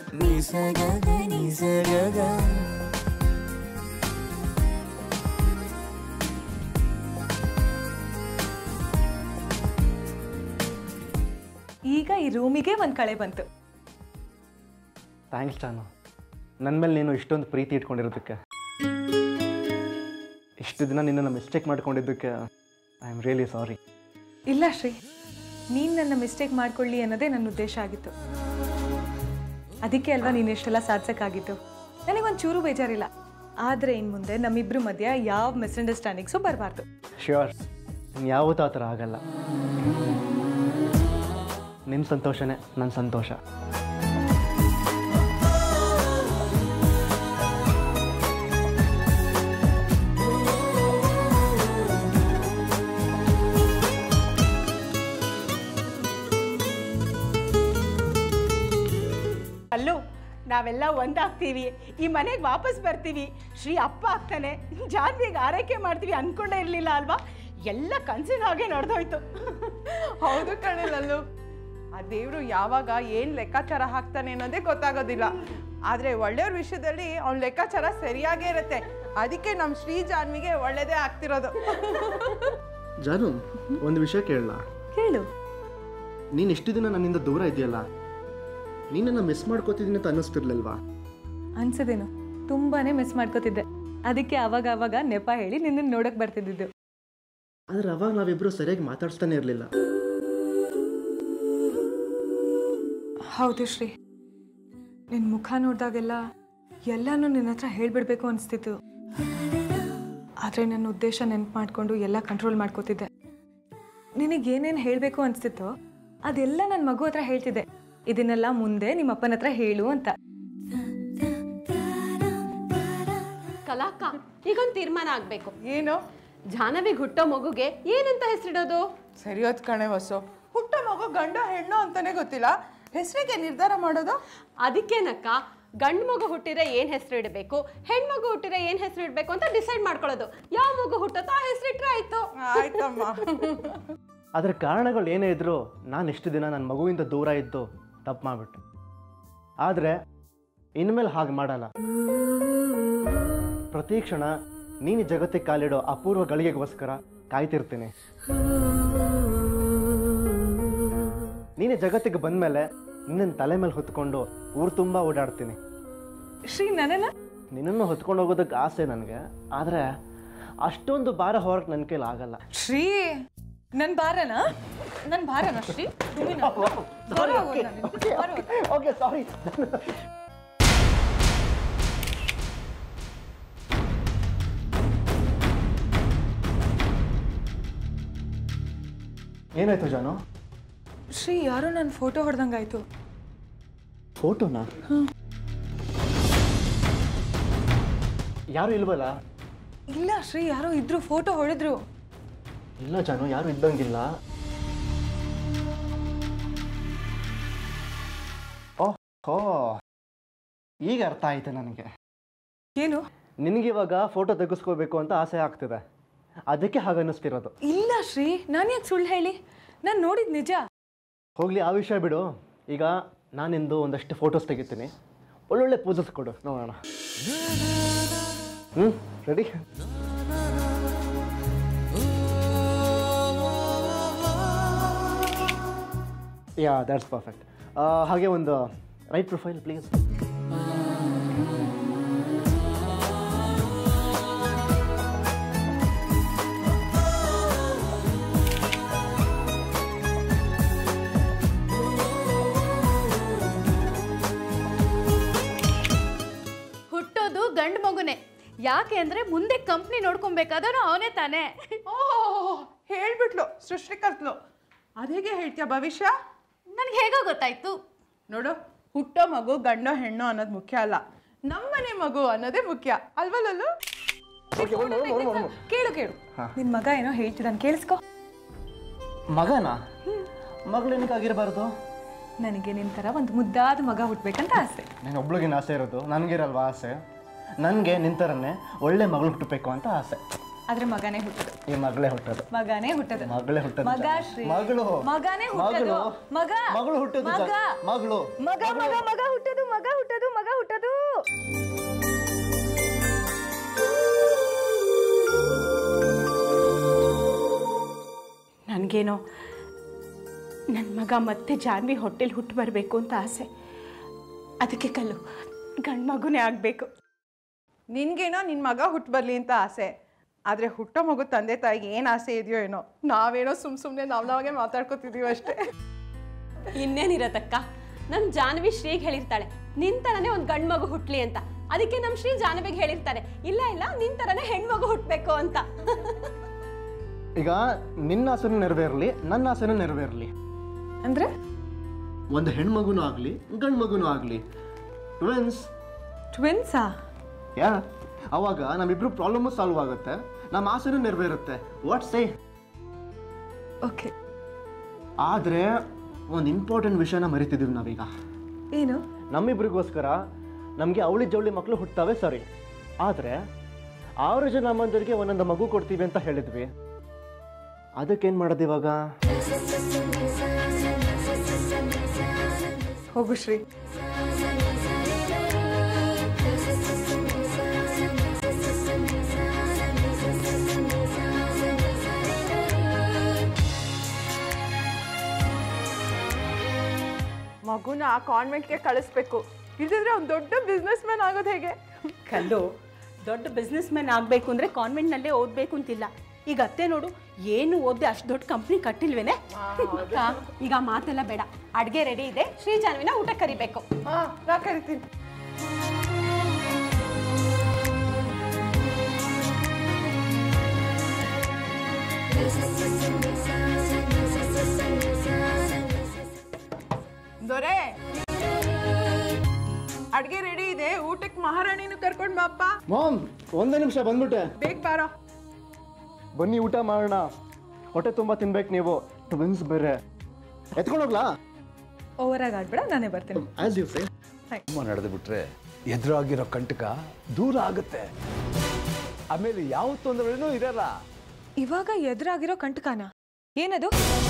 ನಿಸಗಗ ನಿಸಗಗ ಈಗ ಈ ರೂಮಿಗೆ ಒಂದು ಕಳೆ ಬಂತು ಥ್ಯಾಂಕ್ಸ್ ಚಾನು ನನ್ನ ಮೇಲೆ ನೀನು ಇಷ್ಟೊಂದು ಪ್ರೀತಿ ಇಟ್ಕೊಂಡಿರೋದಕ್ಕೆ ಇಷ್ಟು ದಿನ ನಿನ್ನನ್ನು ಮಿಸ್ಟೇಕ್ ಮಾಡ್ಕೊಂಡಿದ್ದಕ್ಕೆ ಐ ಆಮ್ ರಿಯಲಿ ಸಾರಿ ಇಲ್ಲ ಶ್ರೀ ನೀನು ನನ್ನ ಮಿಸ್ಟೇಕ್ ಮಾಡ್ಕೊಳ್ಳಿ ಅನ್ನೋದೇ ನನ್ನ ಉದ್ದೇಶ ಆಗಿತ್ತು ಅದಕ್ಕೆ ಅಲ್ವಾ ನೀನು ಇಷ್ಟೆಲ್ಲ ಸಾಧಿಸೋಕ್ಕಾಗಿತ್ತು ನನಗೊಂದು ಚೂರು ಬೇಜಾರಿಲ್ಲ ಆದರೆ ಇನ್ನು ಮುಂದೆ ನಮ್ಮಿಬ್ಬರ ಮಧ್ಯೆ ಯಾವ ಮಿಸ್ಅಂಡರ್ಸ್ಟ್ಯಾಂಡಿಂಗ್ಸು ಬರಬಾರ್ದು ಶ್ಯೂರ್ ಯಾವತ್ತೂ ಆ ಥರ ಆಗಲ್ಲ ನಿಮ್ಮ ಸಂತೋಷನೇ ನನ್ನ ಸಂತೋಷ ಅಲ್ಲೂ ನಾವೆಲ್ಲ ಒಂದಾಗ್ತೀವಿ ಈ ಮನೆಗೆ ವಾಪಸ್ ಬರ್ತೀವಿ ಶ್ರೀ ಅಪ್ಪ ಆಗ್ತಾನೆ ಜಾನ್ವಿಗೆ ಆರೈಕೆ ಮಾಡ್ತೀವಿ ಅನ್ಕೊಂಡೇ ಇರಲಿಲ್ಲ ಅಲ್ವಾ ಎಲ್ಲ ಕನ್ಸಿನ ಹಾಗೆ ನಡೆದೋಯ್ತು ಹೌದು ಕಣಲಲ್ಲು ಆ ದೇವ್ರು ಯಾವಾಗ ಏನ್ ಲೆಕ್ಕಾಚಾರ ಹಾಕ್ತಾನೆ ಅನ್ನೋದೇ ಗೊತ್ತಾಗೋದಿಲ್ಲ ಆದ್ರೆ ಒಳ್ಳೆಯವ್ರ ವಿಷಯದಲ್ಲಿ ಅವ್ನ ಲೆಕ್ಕಾಚಾರ ಸರಿಯಾಗೇ ಇರುತ್ತೆ ಅದಕ್ಕೆ ನಮ್ಮ ಶ್ರೀ ಜಾನ್ವಿಗೆ ಒಳ್ಳೇದೇ ಆಗ್ತಿರೋದು ಜಾನು ಒಂದು ವಿಷಯ ಕೇಳಲ್ಲ ಕೇಳು ನೀನು ಇಷ್ಟು ದಿನ ನನ್ನಿಂದ ದೂರ ಇದೆಯಲ್ಲ ನೀನನ್ನು ಮಿಸ್ ಮಾಡ್ಕೋತಿದ್ದೀನಿ ಅಂತ ಅನ್ನಿಸ್ತಿರ್ಲಿಲ್ವಾ ಅನ್ಸದೇನು ತುಂಬಾನೇ ಮಿಸ್ ಮಾಡ್ಕೋತಿದ್ದೆ ಅದಕ್ಕೆ ಅವಾಗ ಅವಾಗ ನೆಪ ಹೇಳಿ ನಿನ್ನನ್ನು ನೋಡಕ್ ಬರ್ತಿದ್ದಿದ್ದು ಆದರೆ ಅವಾಗ ನಾವಿಬ್ಬರು ಸರಿಯಾಗಿ ಮಾತಾಡ್ಸ್ತಾನೆ ಇರಲಿಲ್ಲ ಹೌದು ಶ್ರೀ ನಿನ್ನ ಮುಖ ನೋಡಿದಾಗೆಲ್ಲ ಎಲ್ಲನೂ ನಿನ್ನ ಹತ್ರ ಹೇಳ್ಬಿಡ್ಬೇಕು ಅನಿಸ್ತಿತ್ತು ಆದರೆ ನನ್ನ ಉದ್ದೇಶ ನೆನ್ಪು ಮಾಡಿಕೊಂಡು ಎಲ್ಲ ಕಂಟ್ರೋಲ್ ಮಾಡ್ಕೋತಿದ್ದೆ ನಿನಗೇನೇನು ಹೇಳಬೇಕು ಅನಿಸ್ತಿತ್ತೋ ಅದೆಲ್ಲ ನನ್ನ ಮಗು ಹತ್ರ ಹೇಳ್ತಿದ್ದೆ ಇದನ್ನೆಲ್ಲ ಮುಂದೆ ನಿಮ್ಮ ಅಪ್ಪನ ಹತ್ರ ಹೇಳು ಅಂತ ಕಲಾಕ ಈಗೊಂದು ತೀರ್ಮಾನ ಆಗ್ಬೇಕು ಏನು ಜಾಹ್ನವಿಗೆ ಹುಟ್ಟೋ ಮಗುಗೆ ಏನಂತ ಹೆಸರಿಡೋದು ಸರಿ ಹೊತ್ತು ಕಣೆ ಹೊಸು ಹುಟ್ಟ ಮಗು ಗಂಡ ಹೆಣ್ಣು ಅಂತಾನೆ ಗೊತ್ತಿಲ್ಲ ಹೆಸರಿಗೆ ನಿರ್ಧಾರ ಮಾಡೋದು ಅದಕ್ಕೇನಕ್ಕ ಗಂಡು ಮಗು ಹುಟ್ಟಿದ್ರೆ ಏನ್ ಹೆಸರು ಇಡಬೇಕು ಹೆಣ್ಮಗು ಹುಟ್ಟಿದ್ರೆ ಏನ್ ಹೆಸರು ಇಡಬೇಕು ಅಂತ ಡಿಸೈಡ್ ಮಾಡ್ಕೊಳ್ಳೋದು ಯಾವ ಮಗು ಹುಟ್ಟುತ್ತೋ ಆ ಹೆಸರಿಟ್ರೆ ಆಯ್ತು ಆಯ್ತಮ್ಮ ಅದರ ಕಾರಣಗಳು ಏನೇ ಇದ್ದರೂ ನಾನು ಇಷ್ಟು ದಿನ ನನ್ನ ಮಗುವಿಂದ ದೂರ ಇದ್ದು ತಪ್ಪು ಮಾಡಿಬಿಟ್ಟೆ ಆದರೆ ಇನ್ಮೇಲೆ ಹಾಗೆ ಮಾಡಲ್ಲ ಪ್ರತಿ ಕ್ಷಣ ನೀನು ಜಗತ್ತಿಗೆ ಕಾಲಿಡೋ ಅಪೂರ್ವ ಗಳಿಗೆಗೋಸ್ಕರ ಕಾಯ್ತಿರ್ತೀನಿ ನೀನು ಜಗತ್ತಿಗೆ ಬಂದಮೇಲೆ ನಿನ್ನ ತಲೆ ಮೇಲೆ ಹೊತ್ಕೊಂಡು ಊರು ತುಂಬ ಓಡಾಡ್ತೀನಿ ಶ್ರೀ ನನ್ನನ್ನ ನಿನ್ನನ್ನು ಹೊತ್ಕೊಂಡು ಹೋಗೋದಕ್ಕೆ ಆಸೆ ನನಗೆ ಆದರೆ ಅಷ್ಟೊಂದು ಭಾರ ಹೊರಕ್ಕೆ ನನ್ನ ಕೈಲಿ ಆಗಲ್ಲ ಶ್ರೀ ನನ್ನ ಭಾರನ ನನ್ನ ಭಾರನ ಶ್ರೀ ಸುಮ್ನಿರು. ಹೊರ ಹೋಗೋದು ನಾನು. ಹೊರ ಹೋಗೋದು. ಓಕೆ ಸಾರಿ ಏನಾಯ್ತು ಜಾನು ಶ್ರೀ ಯಾರೋ ನನ್ನ ಫೋಟೋ ಹೊಡೆದಂಗಾಯ್ತು ಫೋಟೋನಾ ಯಾರು ಇಲ್ವಲ್ಲ ಇಲ್ಲ ಶ್ರೀ ಯಾರೋ ಇದ್ರು ಫೋಟೋ ಹೊಡೆದ್ರು ಇಲ್ಲ ಜಾನು ಯಾರು ಇದ್ದಂಗಿಲ್ಲ ಓಹ್ ಹೋ ಈಗ ಅರ್ಥ ಆಯ್ತು ನನಗೆ ಏನು ನಿನಗಿವಾಗ ಫೋಟೋ ತೆಗೆಸ್ಕೋಬೇಕು ಅಂತ ಆಸೆ ಆಗ್ತಿದೆ ಅದಕ್ಕೆ ಹಾಗೆ ಅನ್ನಿಸ್ತಿರೋದು ಇಲ್ಲ ಶ್ರೀ ನಾನು ಯಾಕೆ ಸುಳ್ಳು ಹೇಳಿ ನಾನು ನೋಡಿದ್ ನಿಜ ಹೋಗ್ಲಿ ಆ ವಿಷಯ ಬಿಡು ಈಗ ನಾನಿಂದು ಒಂದಷ್ಟು ಫೋಟೋಸ್ ತೆಗಿತೀನಿ ಒಳ್ಳೊಳ್ಳೆ ಪೋಸಸ್ ಕೊಡು ನೋಡೋಣ ಹ್ಞೂ ರೆಡಿ ಯಾ ದ್ಯಾಟ್ಸ್ ಪರ್ಫೆಕ್ಟ್ ಹಾಗೆ ಒಂದು ರೈಟ್ ಪ್ರೊಫೈಲ್ ಪ್ಲೀಸ್ ಹುಟ್ಟೋದು ಗಂಡು ಮಗುನೇ ಯಾಕೆ ಅಂದ್ರೆ ಮುಂದೆ ಕಂಪ್ನಿ ನೋಡ್ಕೊಬೇಕಾದ್ರೂ ಅವನೇ ತಾನೇ ಓಹ್ ಹೇಳ್ಬಿಟ್ಲು ಸೃಷ್ಟಿಕರ್ತ್ಲು ಅದೇಗೆ ಹೇಳ್ತೀಯ ಭವಿಷ್ಯ ನನ್ಗೆ ಹೇಗೋ ಗೊತ್ತಾಯ್ತು ನೋಡು ಹುಟ್ಟೋ ಮಗು ಗಂಡೋ ಹೆಣ್ಣು ಅನ್ನೋದು ಮುಖ್ಯ ಅಲ್ಲ ನಮ್ಮನೆ ಮಗು ಅನ್ನೋದೇ ಮುಖ್ಯ ಅಲ್ವಲ್ಲೂ ಕೇಳು ಕೇಳು ನಿನ್ ಮಗ ಏನೋ ಹೇಳ್ತಿದ್ದಾನೆ ಕೇಳಿಸ್ಕೊ ಮಗನಾ ಮಗಳೇನಕ್ಕಾಗಿರಬಾರ್ದು ನನಗೆ ನಿನ್ ಥರ ಒಂದು ಮುದ್ದಾದ ಮಗ ಹುಟ್ಬೇಕಂತ ಆಸೆ ನಾನು ಒಬ್ಳಿಗೇನು ಆಸೆ ಇರೋದು ನನಗಿರಲ್ವಾ ಆಸೆ ನನಗೆ ನಿಂತರನ್ನೇ ಒಳ್ಳೆ ಮಗಳು ಹುಟ್ಟಬೇಕು ಅಂತ ಆಸೆ ಆದ್ರೆ ಮಗನೇ ಹುಟ್ಟದು ಈ ಮಗಳೇ ಹುಟ್ಟೋದು ಮಗನೇ ಹುಟ್ಟದು ಮಗಳೇ ಹುಟ್ಟೋದು ಮಗ ಜಾನು. ಶ್ರೀ ಮಗಳು ಮಗನೇ ಹುಟ್ಟದು ಮಗಳು ಮಗ ಮಗಳು ಹುಟ್ಟೋದು ಮಗ ಜಾನು. ಮಗಳು ಮಗ ಮಗ ಮಗ ಹುಟ್ಟದು ಮಗ ಮಗ ಹುಟ್ಟೋದು ಮಗ ಹುಟ್ಟೋದು ನನಗೇನೋ ನನ್ನ ಮಗ ಮತ್ತೆ ಜಾನ್ವಿ ಹೊಟ್ಟೆಲಿ ಹುಟ್ಟು ಬರಬೇಕು ಅಂತ ಆಸೆ ಅದಕ್ಕೆ ಕಲ್ಲು ಗಂಡು ಮಗುನೇ ಆಗಬೇಕು ನಿನ್ಗೇನೋ ನಿನ್ನ ಮಗ ಹುಟ್ಟು ಬರಲಿ ಅಂತ ಆಸೆ ಆದರೆ ಹುಟ್ಟೋ ಮಗು ತಂದೆ ತಾಯಿಗೆ ಏನು ಆಸೆ ಇದೆಯೋ ಏನೋ ನಾವೇನೋ ಸುಮ್ಮ ಸುಮ್ಮನೆ ನಾವು ನಾವಾಗೆ ಮಾತಾಡ್ಕೊತಿದ್ದೀವಿ ಅಷ್ಟೇ ಇನ್ನೇನಿರತ್ತಕ್ಕ ನಮ್ ಜಾನ್ವಿ ಶ್ರೀಗೆ ಹೇಳಿರ್ತಾಳೆ ನಿನ್ ತರನೇ ಒಂದ್ ಗಂಡ್ ಮಗು ಹುಟ್ಲಿ ಅಂತ ಅದಕ್ಕೆ ನಮ್ ಶ್ರೀ ಜಾನ್ವಿಗೆ ಹೇಳಿರ್ತಾರೆ ಇಲ್ಲ ಇಲ್ಲ ನಿನ್ ತರನೇ ಹೆಣ್ಮಗು ಹುಟ್ಬೇಕು ಅಂತ ಈಗ ನಿನ್ನ ಆಸೆನೂ ನೆರವೇರಲಿ ನನ್ನ ಆಸೆನೂ ನೆರವೇರಲಿ ಅಂದ್ರೆ ಒಂದು ಹೆಣ್ಮಗುನೂ ಆಗಲಿ ಗಂಡು ಮಗುನೂ ಆಗಲಿ ಟ್ವಿನ್ಸ್ ಟ್ವಿನ್ಸಾ ಯಾ ಅವಾಗ ನಮ್ಮಿಬ್ರು ಪ್ರಾಬ್ಲಮ್ಮು ಸಾಲ್ವ್ ಆಗುತ್ತೆ ನಮ್ಮ ಆಸೆನೂ ನೆರವೇರುತ್ತೆ ವಾಟ್ ಸೇ ಓಕೆ ಆದರೆ ಒಂದು ಇಂಪಾರ್ಟೆಂಟ್ ವಿಷಯನ ಮರಿತಿದ್ದೀವಿ ನಾವೀಗ ಏನು ನಮ್ಮಿಬ್ರಿಗೋಸ್ಕರ ನಮಗೆ ಅವಳಿ ಜವಳಿ ಮಕ್ಕಳು ಹುಟ್ಟುತ್ತವೆ ಸರಿ ಆದರೆ ಆರು ಜನ ಅಮ್ಮಂದರಿಗೆ ಒಂದೊಂದು ಮಗು ಕೊಡ್ತೀವಿ ಅಂತ ಹೇಳಿದ್ವಿ ಅದಕ್ಕೇನು ಮಾಡೋದು ಇವಾಗ ಹೋಗು ಶ್ರೀ ಮಗುನ ಕಾನ್ವೆಂಟ್ಗೆ ಕಳಿಸ್ಬೇಕು ಇಲ್ದಿದ್ರೆ ಅವ್ನು ದೊಡ್ಡ ಬಿಸ್ನೆಸ್ ಮ್ಯಾನ್ ಆಗೋದು ಹೇಗೆ ಕಲ್ಲು ದೊಡ್ಡ ಬಿಸ್ನೆಸ್ ಮ್ಯಾನ್ ಆಗಬೇಕು ಅಂದರೆ ಕಾನ್ವೆಂಟ್ನಲ್ಲೇ ಓದಬೇಕು ಅಂತಿಲ್ಲ ಈಗ ಅತ್ತೆ ನೋಡು ಏನು ಓದ್ದೆ ಅಷ್ಟು ದೊಡ್ಡ ಕಂಪ್ನಿ ಕಟ್ಟಿಲ್ವೇನೆ ಅಕ್ಕ, ಈಗ ಆ ಮಾತೆಲ್ಲ ಬೇಡ ಅಡ್ಗೆ ರೆಡಿ ಇದೆ ಶ್ರೀ ಜಾನ್ವಿನ ಊಟ ಕರಿಬೇಕು ಹಾಂ ನಾ ಕರಿತೀನಿ ದೊರೆ ಅಡ್ಗೆ ರೆಡಿ ಇದೆ ಊಟಕ್ಕೆ ಮಹಾರಾಣಿನೂ ಕರ್ಕೊಂಡು ಬಾಪ್ಪ ಮಾಮ್ ಒಂದೇ ನಿಮಿಷ ಬಂದ್ಬಿಟ್ಟೆ ಬೇಗ ಬಾರೋ ಬನ್ನಿ ಊಟ ಮಾಡೋಣ ಹೊಟ್ಟೆ ತುಂಬ ತಿನ್ಬೇಕು ನೀವು ಟ್ವಿನ್ಸ್ ಬೇರೆ ಎತ್ಕೊಂಡು ಹೋಗ್ಲಾ ಓವರಾಗಿ ಆಡ್ಬೇಡ ನಾನೇ ಬರ್ತೀನಿ ಆಸ್ ಯು ಸೇ ತುಂಬ ನಡೆದು ಬಿಟ್ರೆ ಎದುರಾಗಿರೋ ಕಂಟಕ ದೂರ ಆಗುತ್ತೆ ಆಮೇಲೆ ಯಾವ ತೊಂದರೆನೂ ಇರಲ್ಲ ಇವಾಗ ಎದುರಾಗಿರೋ ಕಂಟಕಾನ ಏನದು